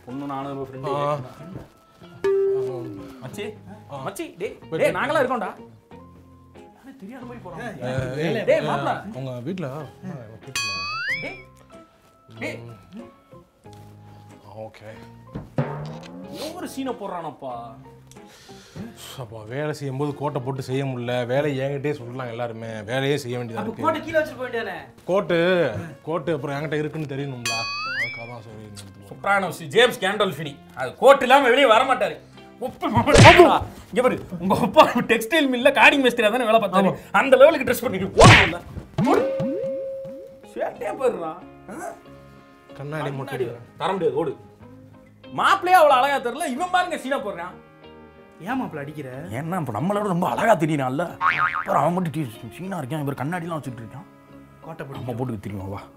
பொண்ணு நானும் ஃப்ரெண்டு மச்சி மச்சி டேய் டேய் நாங்களா இருக்கோம்டா யாரு தெரியாத மாதிரி போறான் டேய் மாப்ள உங்க வீட்டில் டேய் டேய் ஓகே ஒரு சீனை போடுறானப்பா அப்போ வேலை செய்யும்போது கோட்டை போட்டு செய்ய முடியல வேலை என்கிட்டே சொல்லலாம் எல்லாருமே வேலையே செய்ய வேண்டியதா அப்ப இருக்கு கோட்டை கீழே வச்சுட்டு போயிட்டானே கோட்டு கோட்டு அப்புறம் என்கிட்ட இருக்குன்னு தெரியணும்ல அதுக்காக தான் சொல்லி சொப்ரானோஸ் ஜேம்ஸ் கேண்டல்ஃபினி அது கோட் இல்லாம வெளியே வர மாட்டாரு உப்பு மாமா. இங்க பாரு உங்க அப்பா டெக்ஸ்டைல் மில்ல காடிங் மேஸ்திரியா தானே வேலை பார்த்தாரு அந்த லெவலுக்கு ட்ரெஸ் பண்ணிட்டு போறோம்ல சேட்டையா போயிடுறா கண்ணாடி மட்டும் தர முடியாது ஓடு மாப்பிள்ளையே அவ்வளவு அழகா தெரியல இவன் பாருங்க சீனா போடுறான் ஏன் மாப்பிள்ள அடிக்கிற ஏன்னா இப்போ நம்மளோட ரொம்ப அழகா தெரியறான்ல அப்புறம் அவன் மட்டும் சீனா இருக்கான் இவர் கண்ணாடிலாம் வச்சுட்டு இருக்கான் கோட்டை போட்டு நம்ம போட்டுக்கு தெரியுமா வா